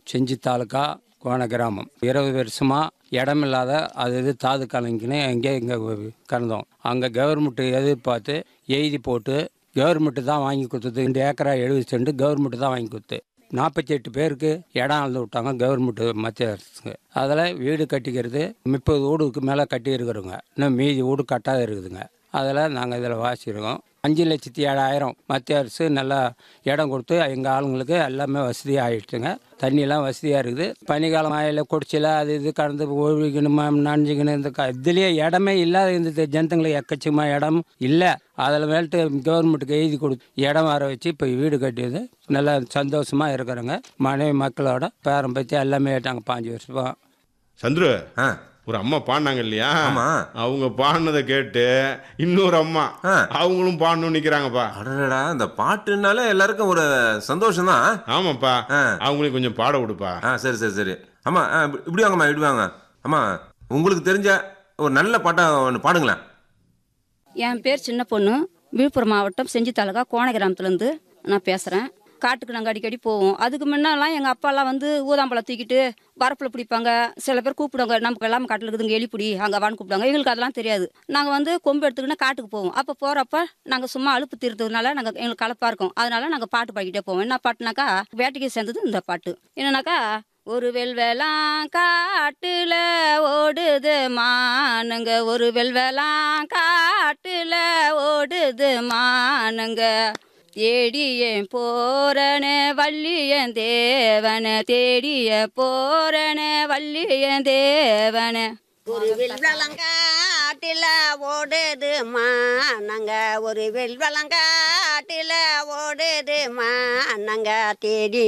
செஞ்சி தாலுக்கா கோண கிராமம் இருபது வருஷமாக இடம் இல்லாத அது இது தாது கலைஞன்னு எங்கே இங்கே கிடந்தோம் அங்கே கவர்மெண்ட்டு எதிர்பார்த்து எழுதி போட்டு கவர்மெண்ட்டு தான் வாங்கி கொடுத்தது இந்த ஏக்கரா எழுபது சென்ட் கவர்மெண்ட்டு தான் வாங்கி கொடுத்து நாற்பத்தி எட்டு பேருக்கு இடம் அளந்து விட்டாங்க கவர்மெண்ட்டு மத்திய அரசுக்கு அதில் வீடு கட்டிக்கிறது முப்பது வீடுக்கு மேலே கட்டி இருக்கிறோங்க இன்னும் மீதி வீடு கட்டாத இருக்குதுங்க அதில் நாங்கள் இதில் வாசிக்கிறோம் அஞ்சு லட்சத்தி ஏழாயிரம் மத்திய அரசு நல்லா இடம் கொடுத்து எங்கள் ஆளுங்களுக்கு எல்லாமே வசதி ஆகிடுச்சுங்க தண்ணியெல்லாம் வசதியாக இருக்குது பனிக்காலம் ஆயில் குடிச்சில அது இது கடந்து ஒழுகிக்கணுமா நனைஞ்சிக்கணும் இந்த க இதுலேயே இடமே இல்லாத இந்த ஜனத்துங்களுக்கு எக்கச்சக்கமாக இடம் இல்லை அதில் மேல்ட்டு கவர்மெண்ட்டுக்கு எழுதி கொடுத்து இடம் வர வச்சு இப்போ வீடு கட்டியது நல்லா சந்தோஷமாக இருக்கிறோங்க மனைவி மக்களோட பேரம் பற்றி எல்லாமே நாங்கள் பாஞ்சு வருஷமா சந்துரு ஆ ஒரு அம்மா பாடினாங்க இல்லையா ஆமா. அவங்க பாடினதை கேட்டு இன்னொரு அம்மா ஆ. அவங்களும் பாடணும்னு நிக்கிறாங்கப்பா அடடா இந்த பாட்டுனாலே எல்லாருக்கும் ஒரு சந்தோஷம் தான் ஆமாப்பா ஆ. அவங்களையும் கொஞ்சம் பாட விடுப்பா ஆ சரி சரி சரி ஆமா ஆ, இப்படி- இப்படி வாங்கம்மா இப்படி வாங்க அம்மா உங்களுக்கு தெரிஞ்ச ஒரு நல்ல பாட்டா ஒன்று பாடுங்களேன் என் பேர் சின்ன பொண்ணு விழுப்புரம் மாவட்டம் செஞ்சி தாலுகா கோண கிராமத்துலேருந்து நான் பேசுகிறேன் காட்டுக்கு நாங்கள் அடிக்கடி போவோம் அதுக்கு முன்னெல்லாம் எங்கள் அப்பாலாம் வந்து ஊதாம்பழம் தூக்கிட்டு வரப்பில் பிடிப்பாங்க சில பேர் கூப்பிடுவாங்க நமக்கு எல்லாம் காட்டில் இருக்குதுங்க எலிப்பிடி அங்கே வான்னு கூப்பிடுவாங்க எங்களுக்கு அதெல்லாம் தெரியாது நாங்கள் வந்து கொம்பு எடுத்துக்கின்னு காட்டுக்கு போவோம் அப்போ போகிறப்ப நாங்கள் சும்மா அலுப்பு தீர்த்ததுனால நாங்கள் எங்களுக்கு கலப்பாக இருக்கும் அதனால நாங்கள் பாட்டு பாடிக்கிட்டே போவோம் என்ன பாட்டுனாக்கா வேட்டைக்கு சேர்ந்தது இந்த பாட்டு என்னன்னாக்கா ஒரு வெல்வெலாம் காட்டுல ஓடுது மானுங்க ஒரு வெல்வெலாம் காட்டுல ஓடுது மானுங்க தேடியேன் போறன வள்ளியன் தேவன தேடிய போறன வள்ளியன் தேவன ஒரு வெல்வலங்காட்டில ஓடுது மானங்க ஒரு வெல்வலங்காட்டில ஓடுது மானங்க தேடி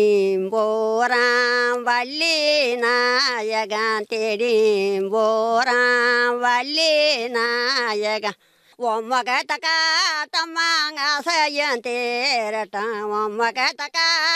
போறான் வள்ளி நாயகன் தேடி போறான் வள்ளி நாயகன் ஒம்மக தக்கா தம்மாங்க செய்யும் தேரட்டம் ஒம்மக தக்கா